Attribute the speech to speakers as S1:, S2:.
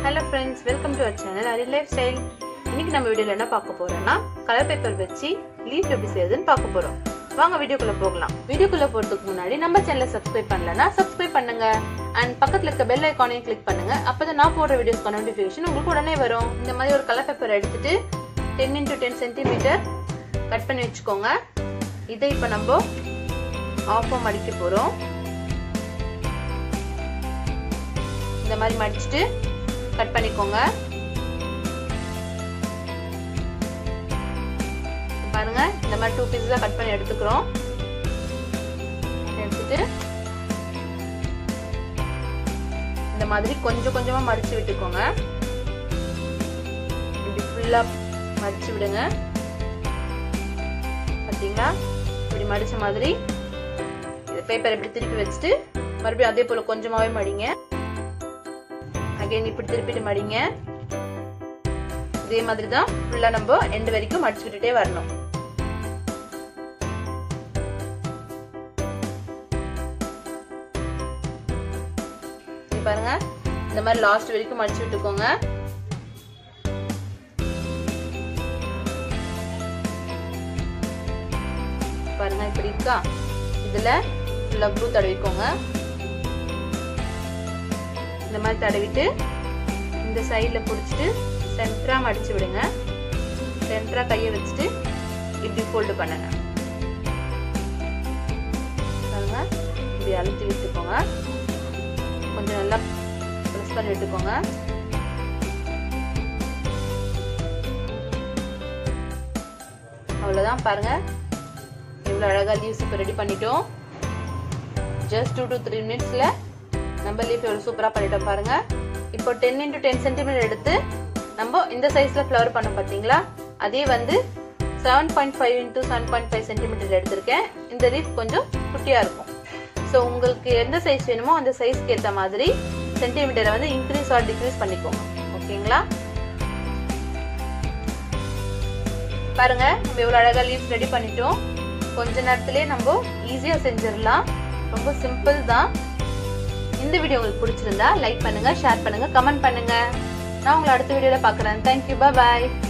S1: hello friends welcome to our channel Ari lifestyle இன்னைக்கு நம்ம வீடியோல என்ன பார்க்க போறோம்னா கலர் பேப்பர் வச்சு லீஃப் எப்படி செய்யுதுன்னு பார்க்க போறோம் வாங்க வீடியோக்குள்ள போகலாம் வீடியோக்குள்ள போறதுக்கு முன்னாடி நம்ம சேனலை சப்ஸ்கிரைப் பண்ணலனா சப்ஸ்கிரைப் பண்ணுங்க அண்ட் பக்கத்துல இருக்க பெல் ஐக்கானையும் கிளிக் பண்ணுங்க அப்பதான் நான் போடுற வீடியோஸ்க்கான நோட்டிஃபிகேஷன் உங்களுக்கு உடனே வரும் இந்த மாதிரி ஒரு கலர் பேப்பர் எடுத்துட்டு ten into ten centimetre cut பண்ணி வச்சுக்கோங்க இதை இப்போ நம்ம ஆஃபாக மடிக்க போறோம் இந்த மாதிரி மடிச்சுட்டு கட் பண்ணிக்கோங்க பாருங்க இந்த மாதிரி டூ பீஸஸா கட் பண்ணி எடுத்துக்கிறோம் எடுத்துட்டு இந்த மாதிரி கொஞ்சம் கொஞ்சமா மடிச்சு விட்டுக்கோங்க இப்படி ஃபுல்லா மடிச்சு விடுங்க பாத்தீங்களா இப்படி மடிச்ச மாதிரி பேப்பர் இப்படி திருப்பி வச்சுட்டு மறுபடியும் அதே போல கொஞ்சமாவே மடிங்க அகைன் இப்படி திருப்பிட்டு மடிங்க இதே மாதிரி தான் ஃபுல்லா நம்ம எண்டு வரைக்கும் மடிச்சு விட்டுட்டே வரணும் பாருங்க இந்த மாதிரி லாஸ்ட் வரைக்கும் மடிச்சு விட்டுக்கோங்க பாருங்க இப்படி இருக்கா இதுல ஃபுல்லா ப்ளூ தடவிக்கோங்க இந்த மாதிரி தடவிட்டு இந்த சைடில் பிடிச்சிட்டு சென்டரா மடிச்சு விடுங்க சென்டரா கையை வச்சுட்டு இப்படி ஃபோல்டு பண்ணுங்க பாருங்க இப்படி அழுத்தி விட்டுக்கோங்க கொஞ்சம் நல்லா ப்ரெஸ் பண்ணி விட்டுக்கோங்க அவ்வளோதான் பாருங்க இவ்வளோ அழகாக லீவ்ஸ் இப்போ ரெடி பண்ணிட்டோம் ஜஸ்ட் டூ டு த்ரீ மினிட்ஸில் நம்ம லீஃப் எவ்வளோ சூப்பராக பண்ணிட்டோம் பாருங்க இப்போ டென் இன்டூ டென் சென்டிமீட்டர் எடுத்து நம்ம இந்த சைஸில் ஃப்ளவர் பண்ண பார்த்தீங்களா அதே வந்து seven point five into seven point five centimetre எடுத்திருக்கேன் இந்த லீஃப் கொஞ்சம் குட்டியாக இருக்கும் ஸோ உங்களுக்கு எந்த சைஸ் வேணுமோ அந்த சைஸ்க்கு ஏற்ற மாதிரி சென்டிமீட்டரை வந்து இன்க்ரீஸ் ஆர் டிக்ரீஸ் பண்ணிக்கோங்க ஓகேங்களா பாருங்க நம்ம எவ்வளோ அழகாக லீஃப் ரெடி பண்ணிட்டோம் கொஞ்ச நேரத்திலே நம்ம ஈஸியாக செஞ்சிடலாம் ரொம்ப சிம்பிள் தான் இந்த வீடியோ உங்களுக்கு பிடிச்சிருந்தா லைக் பண்ணுங்க ஷேர் பண்ணுங்க கமெண்ட் பண்ணுங்க நான் உங்களை அடுத்த வீடியோல பாக்குறேன் தேங்க்யூ பாய்